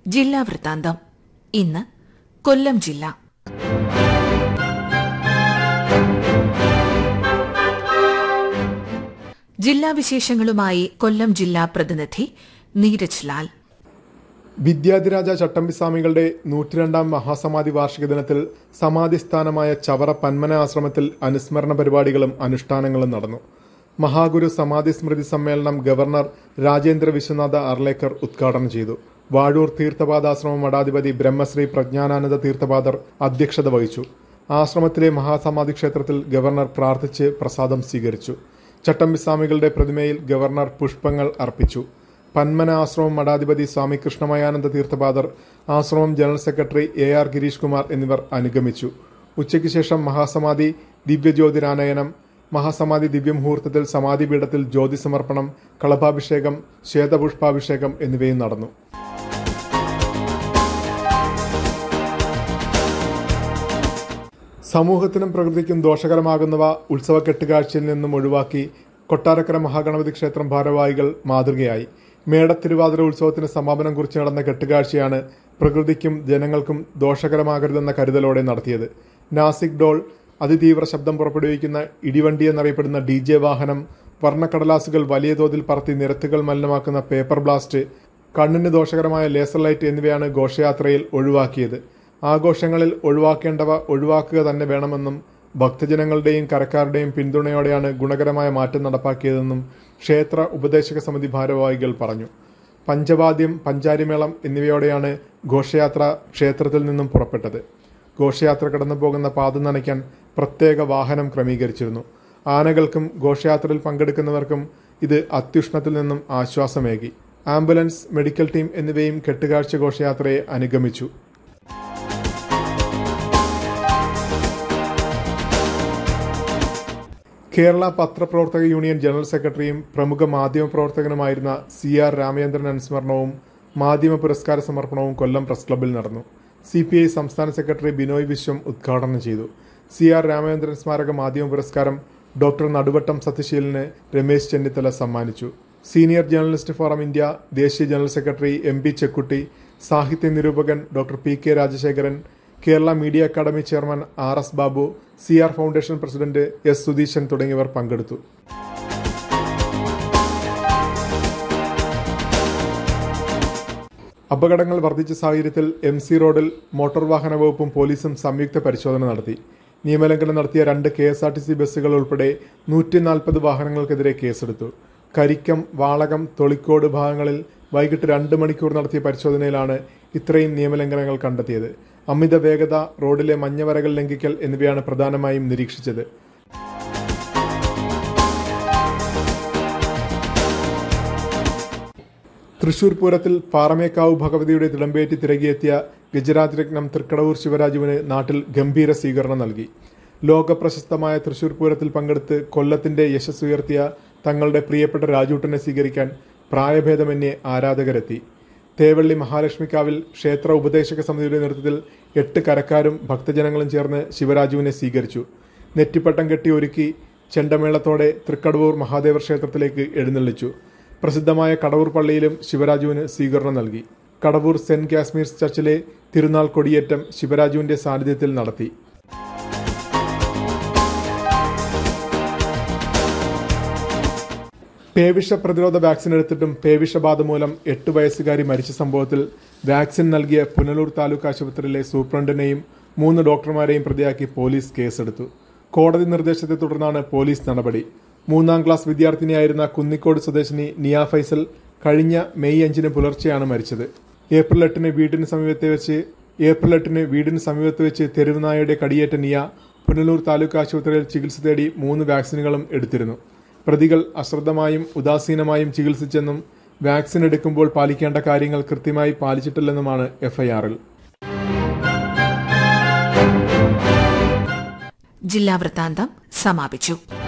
ജില്ലാ വൃത്താന്തം ഇന്ന് കൊല്ലം ജില്ല ജില്ലാ വിശേഷങ്ങളുമായി കൊല്ലം ജില്ലാ പ്രതിനിധി നീരജ് ലാൽ വിദ്യാധിരാജ ചട്ടമ്പിസ്വാമികളുടെ നൂറ്റിരണ്ടാം മഹാസമാധി വാർഷിക ദിനത്തിൽ സമാധി സ്ഥാനമായ ചവറ പന്മന ആശ്രമത്തിൽ അനുസ്മരണ പരിപാടികളും അനുഷ്ഠാനങ്ങളും നടന്നു മഹാഗുരു സമാധി സ്മൃതി സമ്മേളനം ഗവർണർ രാജേന്ദ്ര വിശ്വനാഥ അർലേക്കർ ഉദ്ഘാടനം ചെയ്തു വാഴൂർ തീർത്ഥപാദാശ്രമ മഠാധിപതി ബ്രഹ്മശ്രീ പ്രജ്ഞാനാനന്ദ തീർത്ഥപാദർ അധ്യക്ഷത വഹിച്ചു ആശ്രമത്തിലെ മഹാസമാധി ക്ഷേത്രത്തിൽ ഗവർണർ പ്രാർത്ഥിച്ച് പ്രസാദം സ്വീകരിച്ചു ചട്ടമ്പിസ്വാമികളുടെ പ്രതിമയിൽ ഗവർണർ പുഷ്പങ്ങൾ അർപ്പിച്ചു പന്മന ആശ്രമം മഠാധിപതി സ്വാമി കൃഷ്ണമയാനന്ദ തീർത്ഥപാദർ ആശ്രമം general secretary A R Girish Kumar എന്നിവർ അനുഗമിച്ചു ഉച്ചയ്ക്ക് ശേഷം മഹാസമാധി ദിവ്യജ്യോതിരാനയനം മഹാസമാധി ദിവ്യമുഹൂർത്തത്തിൽ സമാധി പീഠത്തിൽ ജ്യോതി സമർപ്പണം കളഭാഭിഷേകം ശ്വേതപുഷ്പാഭിഷേകം എന്നിവയും നടന്നു സമൂഹത്തിനും പ്രകൃതിക്കും ദോഷകരമാകുന്നവ ഉത്സവ കെട്ടുകാഴ്ചയിൽ നിന്നും ഒഴിവാക്കി കൊട്ടാരക്കര മഹാഗണപതി ക്ഷേത്രം ഭാരവാഹികൾ മാതൃകയായി മേടത്തിരുവാതിര ഉത്സവത്തിന് സമാപനം കുറിച്ച് നടന്ന കെട്ടുകാഴ്ചയാണ് പ്രകൃതിക്കും ജനങ്ങൾക്കും ദോഷകരമാകരുതെന്ന കരുതലോടെ നടത്തിയത് നാസിക് ഡോൾ അതിതീവ്ര ശബ്ദം പുറപ്പെടുവിക്കുന്ന ഇടിവണ്ടി എന്നറിയപ്പെടുന്ന ഡി ജെ വാഹനം വർണ്ണക്കടലാസുകൾ വലിയ തോതിൽ പറത്തി നിരത്തുകൾ മലിനമാക്കുന്ന പേപ്പർ ബ്ലാസ്റ്റ് കണ്ണിന് ദോഷകരമായ ലേസർ ലൈറ്റ് എന്നിവയാണ് ഘോഷയാത്രയിൽ ഒഴിവാക്കിയത് ആഘോഷങ്ങളിൽ ഒഴിവാക്കേണ്ടവ ഒഴിവാക്കുക തന്നെ വേണമെന്നും ഭക്തജനങ്ങളുടെയും കരക്കാരുടെയും പിന്തുണയോടെയാണ് ഗുണകരമായ മാറ്റം നടപ്പാക്കിയതെന്നും ക്ഷേത്ര ഉപദേശക സമിതി ഭാരവാഹികൾ പറഞ്ഞു പഞ്ചവാദ്യം പഞ്ചാരിമേളം എന്നിവയോടെയാണ് ഘോഷയാത്ര ക്ഷേത്രത്തിൽ നിന്നും പുറപ്പെട്ടത് ഘോഷയാത്ര കടന്നു പോകുന്ന പാത നനയ്ക്കാൻ പ്രത്യേക വാഹനം ക്രമീകരിച്ചിരുന്നു ആനകൾക്കും ഘോഷയാത്രയിൽ പങ്കെടുക്കുന്നവർക്കും ഇത് അത്യുഷ്ണത്തിൽ നിന്നും ആശ്വാസമേകി ആംബുലൻസ് മെഡിക്കൽ ടീം എന്നിവയും കെട്ടുകാഴ്ച ഘോഷയാത്രയെ അനുഗമിച്ചു കേരള പത്രപ്രവർത്തക യൂണിയൻ ജനറൽ സെക്രട്ടറിയും പ്രമുഖ മാധ്യമ പ്രവർത്തകനുമായിരുന്ന സി ആർ രാമചന്ദ്രൻ അനുസ്മരണവും മാധ്യമ പുരസ്കാര സമർപ്പണവും കൊല്ലം പ്രസ് ക്ലബ്ബിൽ നടന്നു സി പി ഐ സംസ്ഥാന സെക്രട്ടറി ബിനോയ് വിശ്വം ഉദ്ഘാടനം ചെയ്തു സി ആർ രാമചന്ദ്രൻ സ്മാരക മാധ്യമ പുരസ്കാരം ഡോക്ടർ നടുവട്ടം സത്യശീലന് രമേശ് ചെന്നിത്തല സമ്മാനിച്ചു സീനിയർ ജേർണലിസ്റ്റ് ഫോറം ഇന്ത്യ ദേശീയ general secretary M P Chekkutty സാഹിത്യ നിരൂപകൻ doctor P K Rajasekharan Kerala media academy chairman R S Babu C R foundation president S Sudheeshan തുടങ്ങിയവർ പങ്കെടുത്തു അപകടങ്ങൾ വർദ്ധിച്ച സാഹചര്യത്തിൽ എം സി റോഡിൽ മോട്ടോർ വാഹന വകുപ്പും പോലീസും സംയുക്ത പരിശോധന നടത്തി നിയമലംഘനം നടത്തിയ രണ്ട് K S R T C ബസ്സുകൾ ഉൾപ്പെടെ നൂറ്റി നാൽപ്പത് വാഹനങ്ങൾക്കെതിരെ കേസെടുത്തു കരിക്കം വാളകം തൊളിക്കോട് ഭാഗങ്ങളിൽ വൈകിട്ട് രണ്ട് മണിക്കൂർ നടത്തിയ പരിശോധനയിലാണ് ഇത്രയും നിയമലംഘനങ്ങൾ കണ്ടെത്തിയത് അമിത വേഗത റോഡിലെ മഞ്ഞവരകൾ ലംഘിക്കൽ എന്നിവയാണ് പ്രധാനമായും നിരീക്ഷിച്ചത് തൃശൂർ പൂരത്തിൽ പാറമേക്കാവ് ഭഗവതിയുടെ തിടമ്പേറ്റി തിരകിയെത്തിയ ഗുജറാത്ത് രത്നം തൃക്കടവൂർ ശിവരാജുവിന് നാട്ടിൽ ഗംഭീര സ്വീകരണം നൽകി ലോകപ്രശസ്തമായ തൃശൂർ പൂരത്തിൽ പങ്കെടുത്ത് കൊല്ലത്തിന്റെ യശസ് ഉയർത്തിയ തങ്ങളുടെ പ്രിയപ്പെട്ട രാജൂട്ടനെ സ്വീകരിക്കാൻ പ്രായഭേദമന്യേ ആരാധകരെത്തി തേവള്ളി മഹാലക്ഷ്മിക്കാവിൽ ക്ഷേത്ര ഉപദേശക സമിതിയുടെ നേതൃത്വത്തിൽ എട്ട് കരക്കാരും ഭക്തജനങ്ങളും ചേർന്ന് ശിവരാജുവിനെ സ്വീകരിച്ചു നെറ്റിപ്പട്ടം കെട്ടി ഒരുക്കി ചെണ്ടമേളത്തോടെ തൃക്കടവൂർ മഹാദേവർ ക്ഷേത്രത്തിലേക്ക് എഴുന്നള്ളിച്ചു പ്രസിദ്ധമായ കടവൂർ പള്ളിയിലും ശിവരാജുവിന് സ്വീകരണം നൽകി കടവൂർ സെന്റ് കാശ്മീർസ് ചർച്ചിലെ തിരുനാൾ കൊടിയേറ്റം ശിവരാജുവിന്റെ സാന്നിധ്യത്തിൽ നടത്തി പേവിഷ പ്രതിരോധ വാക്സിൻ എടുത്തിട്ടും പേവിഷബാധ മൂലം എട്ട് വയസ്സുകാരി മരിച്ച സംഭവത്തിൽ വാക്സിൻ നൽകിയ പുനലൂർ താലൂക്ക് ആശുപത്രിയിലെ സൂപ്രണ്ടിനെയും മൂന്ന് ഡോക്ടർമാരെയും പ്രതിയാക്കി പോലീസ് കേസെടുത്തു കോടതി നിർദ്ദേശത്തെ തുടർന്നാണ് പോലീസ് നടപടി മൂന്നാം ക്ലാസ് വിദ്യാർത്ഥിനിയായിരുന്ന കുന്നിക്കോട് സ്വദേശിനി നിയ ഫൈസൽ കഴിഞ്ഞ മെയ് അഞ്ചിന് പുലർച്ചെയാണ് മരിച്ചത് ഏപ്രിൽ എട്ടിന് വീടിന് സമീപത്തെ വെച്ച് ഏപ്രിൽ എട്ടിന് വീടിന് സമീപത്ത് വെച്ച് തെരുവുനായയുടെ കടിയേറ്റ നിയ പുനലൂർ താലൂക്ക് ആശുപത്രിയിൽ ചികിത്സ തേടി മൂന്ന് വാക്സിനുകളും എടുത്തിരുന്നു പ്രതികൾ അശ്രദ്ധമായും ഉദാസീനമായും ചികിത്സിച്ചെന്നും വാക്സിൻ എടുക്കുമ്പോൾ പാലിക്കേണ്ട കാര്യങ്ങൾ കൃത്യമായി പാലിച്ചിട്ടില്ലെന്നുമാണ് എഫ്ഐആറിൽ ജില്ലാ വൃത്താന്തം സമാപിച്ചു